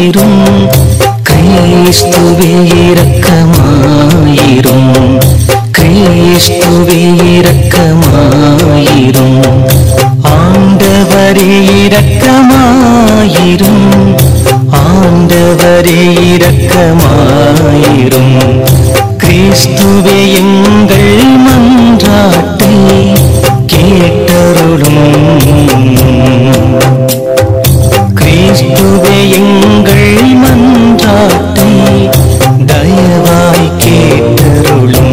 இரக்கமாயிரும் கிறிஸ்துவே இரக்கமாயிரும் கிறிஸ்துவே இரக்கமாயிரும் ஆண்டவரே இரக்கமாயிரும் ஆண்டவரே இரக்கமாயிரும் கிறிஸ்துவே எங்கள் மன்றாட்டை கேட்டருளும் கிறிஸ்துவே எங்கள் மன்றாட்டை தயவாய் கேட்டருளும்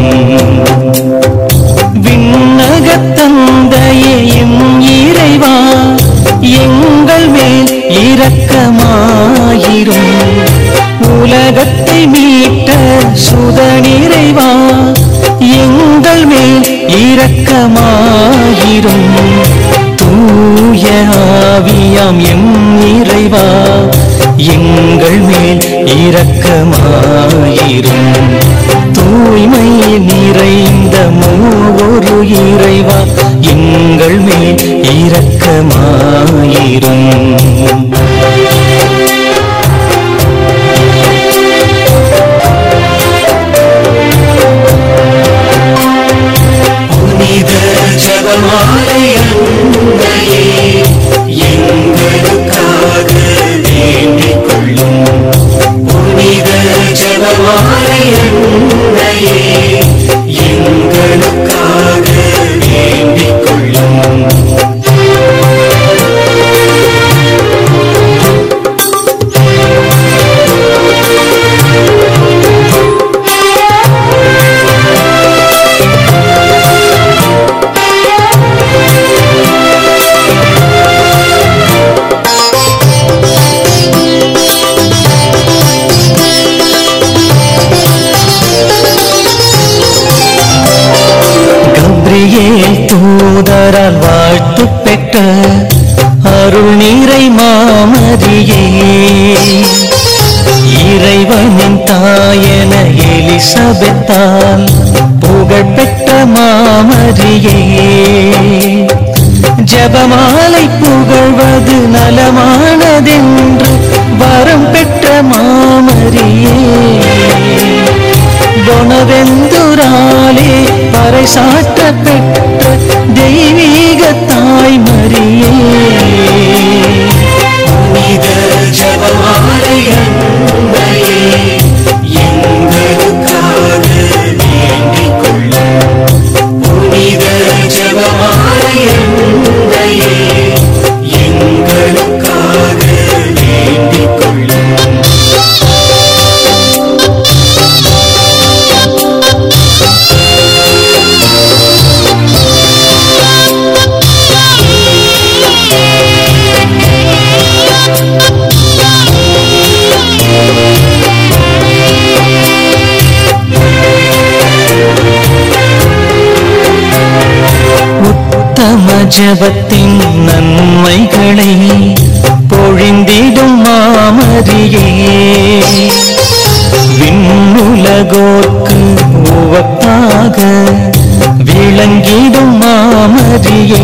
விண்ணகத் தந்தையையும் இறைவா எங்கள் மேல் இரக்கமாயிரும் உலகத்தை மீட்ட சுதனிறைவா எங்கள் மேல் இரக்கமாயிரும் தூய ஆவியாம் எம் இறைவா எங்கள் மேல் இரக்கமாயிரும் தூய்மை நிறைந்த மூவொரு இறைவா எங்கள் மேல் இரக்கமாயிரும் புனித ஜபமாலை அன்னையே எங்களுக்காக வேண்டிக் கொள்ளும் புனித ஜபமாலை அன்னையே எங்களுக்காக வேண்டிக் கொள்ளும் கப்ரியேல் தூதரால் வாழ்த்து பெற்ற அருள் நீரை மாமரியே இறைவனின் தாயன எலிசபெத்தால் புகழ் பெற்ற மாமரியே ஜபமாலை புகழ்வது நலமானதென்று வரம் பெற்ற மாமரியே பொனவெந்துராலே பறைசாற்ற பெற்ற தெய்வீக தாய்மரியே புனித ஜபமாலை அன்னையே எங்களுக்காக வேண்டிக் கொள்ளும் புனித ஜபமாலை அன்னையே எங்களுக்காக வேண்டிக் கொள்ளும் உத்தம ஜபத்தின் நன்மைகளை பொழிந்திடும் மாமரியே விண்ணுலகோர்க்கு உவப்பாக விளங்கிடும் மாமரியே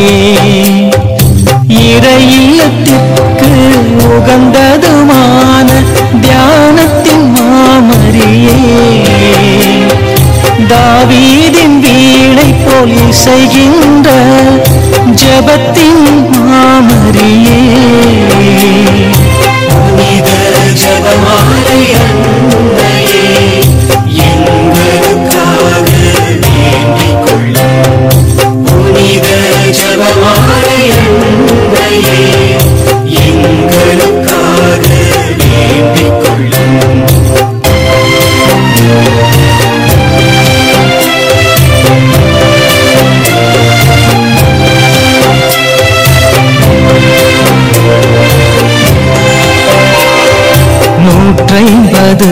இறையிலத்திற்கு உகந்ததுமான தியானத்தின் மாமரியே தாவீதின் வீணை போல் இசைகின்ற ஜபத்தின் மாமரியே புனித ஜபமாலை அன்னையே எங்களுக்காக வேண்டிக் கொள்ளும் புனித ஜபமாலை அன்னையே எங்களுக்காக வேண்டிக் கொள்ளும் நூற்றைம்பது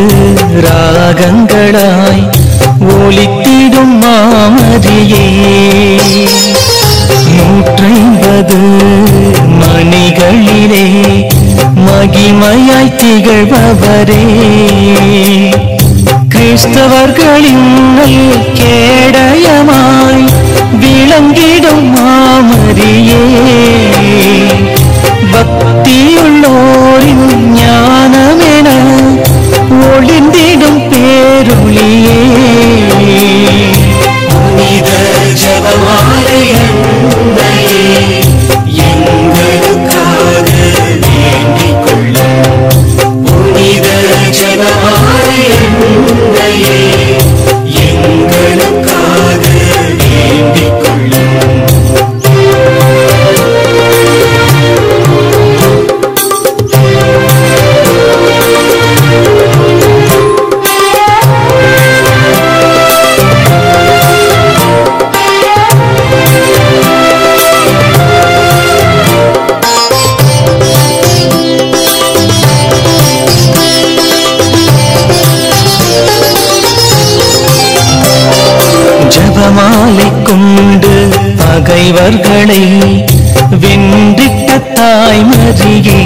ராகங்களாய் ஒலித்திடும் மாமரியே நூற்றைம்பது மணிகளிலே மகிமையாய் திகழ்பவரே கிறிஸ்தவர்களின் நல் கேடயமாய் விளங்கிடும் மாமரியே பக்தியுள்ளோரின் ஞான தாய்மரியே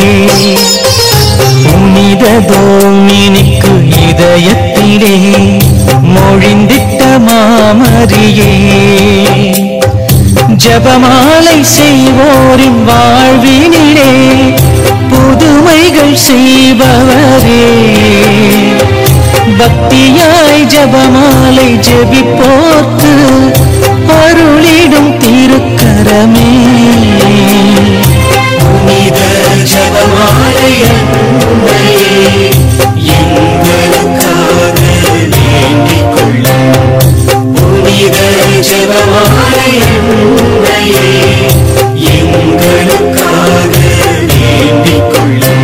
புனித தோமினிக்கு இதயத்திலே மொழிந்திட்ட மாமரியே ஜபமாலை செய்வோரின் வாழ்வினிலே புதுமைகள் செய்பவரே பக்தியாய் ஜபமாலை ஜெபிப்போர்க்கு அருளிடும் திருக்கரமே புனித ஜபமாலை அன்னையே எங்களுக்காக வேண்டிக் கொள்ளும் புனித ஜபமாலை அன்னையே எங்களுக்காக வேண்டிக் கொள்ளும்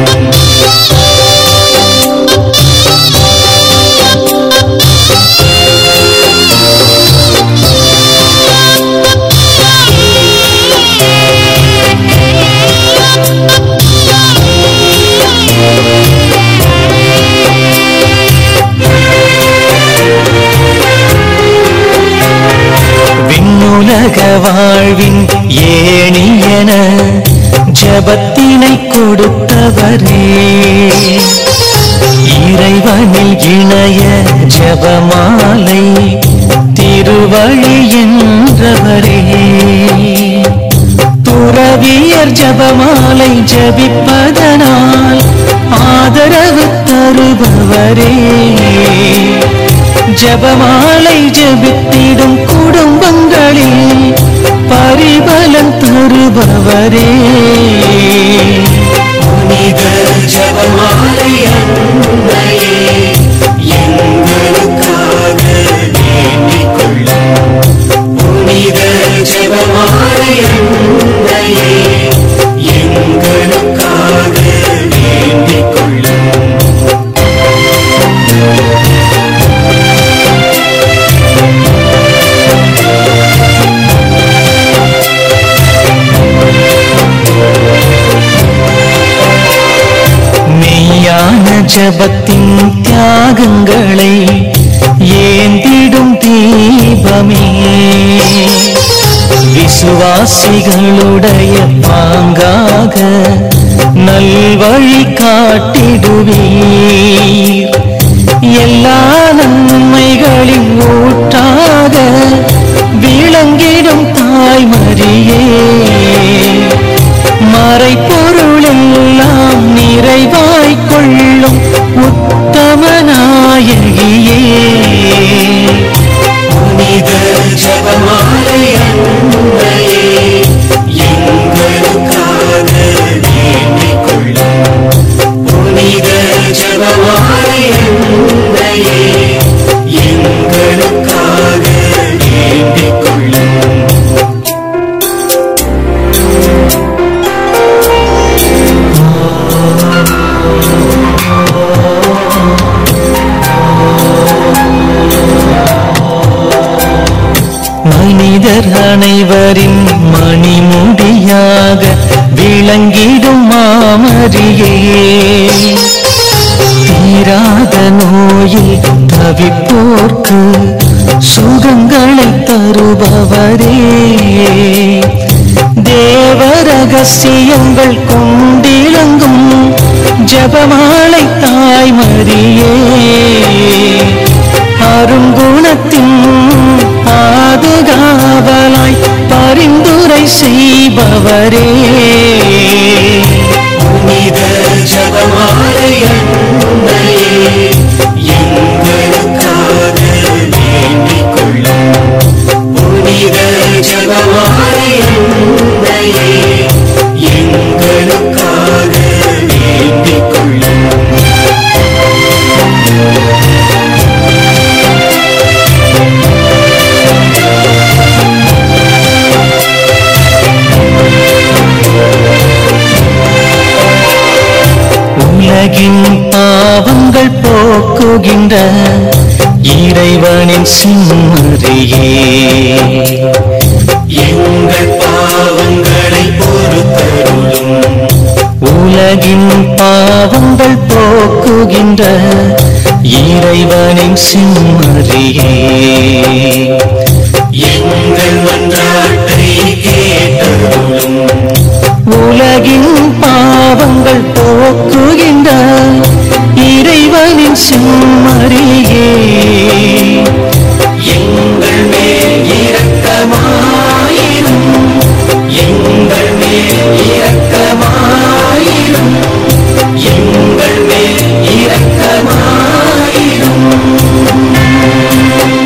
விண்ணுலக வாழ்வின் ஏணியன ஜபத்தினை கொடுத்தவரே இறைவனில் இணைய ஜபமாலை திருவழி என்றவரே துறவியர் ஜபமாலை ஜபிப்பதனால் ஆதரவு தருபவரே ஜபமாலை ஜபித்திடும் குடும்பங்களில் பரிபலன் தருபவரே புனித ஜபமாலை அன்னையே எங்களுக்காக வேண்டிக் கொள்ளும் புனித ஜபமாலை அன்னையே எங்களுக்காக வேண்டிக் கொள்ளும் மெய்யான ஜபத்தின் தியாகங்களை ஏந்திடும் தீபமே விசுவாசிகளுடைய பாங்காக நல்வழி காட்டிடுவீர் எல்லா நன்மைகளின் ஊற்றாக விளங்கிடும் தாய்மரியே மறைப்பொருளெல்லாம் நிறைவாய் கொள்ளும் உத்தம நாயகியே புனித ஜபமாலை அன்னையே எங்களுக்காக வேண்டிக் கொள்ளும் புனித ஜபமாலை அன்னையே எங்களுக்காக வேண்டிக் கொள்ளும் மனிதர் அனைவரின் மணிமுடியாக விளங்கிடும் மாமரியே தீராத நோயில் தவிப்போர்க்கு சுகங்களை தருபவரே தேவ ரகசியங்கள் கொண்டிலங்கும் ஜபமாலை தாய்மரியே அருங்குணத்தின் பாதுகாவலாய் பரிந்துரை செய்பவரே புனித ஜபமாலை அன்னையே எங்களுக்காக வேண்டிக் கொள்ளும் புனித ஜபமாலை அன்னையே எங்களுக்காக வேண்டிக் கொள்ளும் உலகின் பாவங்கள் போக்குகின்ற இறைவனின் சிம்மறியே எங்கள் பாவங்களை பொறுத்தருளும் உலகின் பாவங்கள் போக்குகின்ற இறைவனின் சிம்மறியே எங்கள் மன்றாட்டை கேட்டருளும் உலகின் உலகின் பாவங்கள் போக்குகின்ற இறைவனின் செம்மறியே எங்கள் மேல் இரக்கமாயிரும் எங்கள் மேல் இரக்கமாயிரும் எங்கள் மேல் இரக்கமாயிரும்